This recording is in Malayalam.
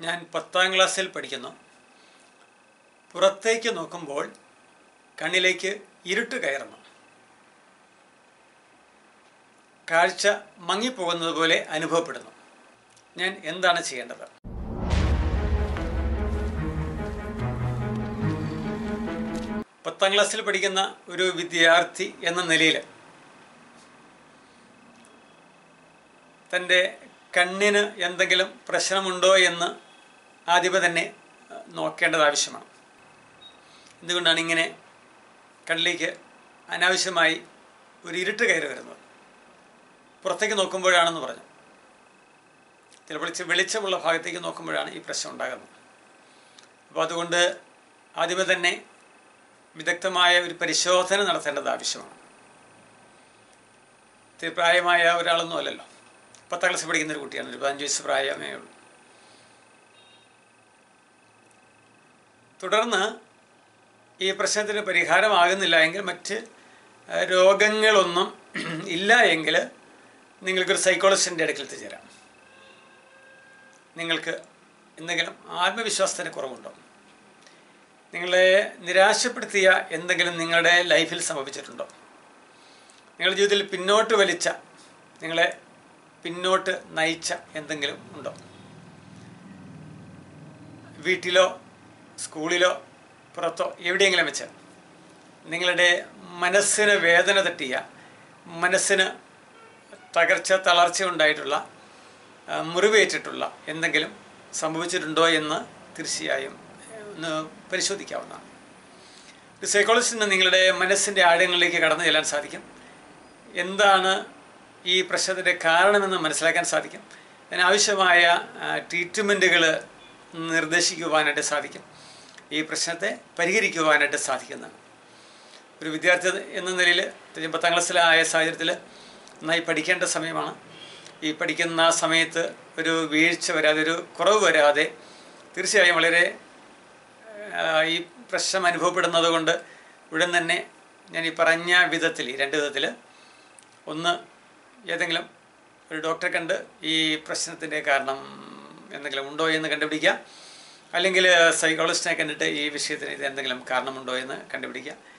ഞാൻ പത്താം ക്ലാസ്സിൽ പഠിക്കുന്നു പുറത്തേക്ക് നോക്കുമ്പോൾ കണ്ണിലേക്ക് ഇരുട്ട് കയറുന്നു കാഴ്ച മങ്ങിപ്പോകുന്നത് പോലെ അനുഭവപ്പെടുന്നു ഞാൻ എന്താണ് ചെയ്യേണ്ടത് പത്താം ക്ലാസ്സിൽ പഠിക്കുന്ന ഒരു വിദ്യാർത്ഥി എന്ന നിലയിൽ തൻ്റെ കണ്ണിന് എന്തെങ്കിലും പ്രശ്നമുണ്ടോ എന്ന് ആദ്യമേ തന്നെ നോക്കേണ്ടത് ആവശ്യമാണ് എന്തുകൊണ്ടാണ് ഇങ്ങനെ കണ്ണിലേക്ക് അനാവശ്യമായി ഒരു ഇരുട്ട് കയറി വരുന്നത് പുറത്തേക്ക് നോക്കുമ്പോഴാണെന്ന് പറഞ്ഞു ചിലപ്പോൾ ഇച്ചിരി വെളിച്ചമുള്ള ഭാഗത്തേക്ക് നോക്കുമ്പോഴാണ് ഈ പ്രശ്നം ഉണ്ടാകുന്നത് അപ്പോൾ അതുകൊണ്ട് ആദ്യമേ തന്നെ വിദഗ്ധമായ ഒരു പരിശോധന നടത്തേണ്ടത് ആവശ്യമാണ് ഇത്തിരി പ്രായമായ ഒരാളൊന്നും അല്ലല്ലോ പത്താം ക്ലാസ് പഠിക്കുന്ന ഒരു കുട്ടിയാണ് ഒരു പതിനഞ്ച് വയസ്സ് പ്രായമേ ഉള്ളൂ തുടർന്ന് ഈ പ്രശ്നത്തിന് പരിഹാരമാകുന്നില്ല എങ്കിൽ മറ്റ് രോഗങ്ങളൊന്നും ഇല്ല എങ്കിൽ നിങ്ങൾക്കൊരു സൈക്കോളജിസ്റ്റിൻ്റെ അടുക്കൽ എത്തിച്ചേരാം നിങ്ങൾക്ക് എന്തെങ്കിലും ആത്മവിശ്വാസത്തിന് കുറവുണ്ടോ നിങ്ങളെ നിരാശപ്പെടുത്തിയ എന്തെങ്കിലും നിങ്ങളുടെ ലൈഫിൽ സംഭവിച്ചിട്ടുണ്ടോ നിങ്ങളുടെ ജീവിതത്തിൽ പിന്നോട്ട് വലിച്ച നിങ്ങളെ പിന്നോട്ട് നയിച്ച എന്തെങ്കിലും ഉണ്ടോ വീട്ടിലോ സ്കൂളിലോ പുറത്തോ എവിടെയെങ്കിലും വെച്ച് നിങ്ങളുടെ മനസ്സിന് വേദന തട്ടിയ മനസ്സിന് തകർച്ച തളർച്ച ഉണ്ടായിട്ടുള്ള മുറിവേറ്റിട്ടുള്ള എന്തെങ്കിലും സംഭവിച്ചിട്ടുണ്ടോ എന്ന് തീർച്ചയായും ഒന്ന് പരിശോധിക്കാവുന്നതാണ് ഒരു സൈക്കോളജിസ്റ്റിന് നിങ്ങളുടെ മനസ്സിൻ്റെ ആഴങ്ങളിലേക്ക് കടന്നു ചെല്ലാൻ സാധിക്കും എന്താണ് ഈ പ്രശ്നത്തിൻ്റെ കാരണമെന്ന് മനസ്സിലാക്കാൻ സാധിക്കും അതിനാവശ്യമായ ട്രീറ്റ്മെൻറ്റുകൾ നിർദ്ദേശിക്കുവാനായിട്ട് സാധിക്കും ഈ പ്രശ്നത്തെ പരിഹരിക്കുവാനായിട്ട് സാധിക്കുന്നതാണ് ഒരു വിദ്യാർത്ഥി എന്ന നിലയിൽ പത്താം ക്ലാസ്സിലായ സാഹചര്യത്തിൽ നന്നായി പഠിക്കേണ്ട സമയമാണ് ഈ പഠിക്കുന്ന സമയത്ത് ഒരു വീഴ്ച വരാതെ ഒരു കുറവ് വരാതെ തീർച്ചയായും വളരെ ഈ പ്രശ്നം അനുഭവപ്പെടുന്നത് കൊണ്ട് ഉടൻ തന്നെ ഞാൻ ഈ പറഞ്ഞ വിധത്തിൽ ഈ രണ്ട് വിധത്തിൽ ഒന്ന് ഏതെങ്കിലും ഒരു ഡോക്ടറെ കണ്ട് ഈ പ്രശ്നത്തിൻ്റെ കാരണം എന്തെങ്കിലും ഉണ്ടോ എന്ന് കണ്ടുപിടിക്കുക അല്ലെങ്കിൽ സൈക്കോളജിസ്റ്റിനെ കണ്ടിട്ട് ഈ വിഷയത്തിന് ഇത് എന്തെങ്കിലും കാരണമുണ്ടോ എന്ന് കണ്ടുപിടിക്കുക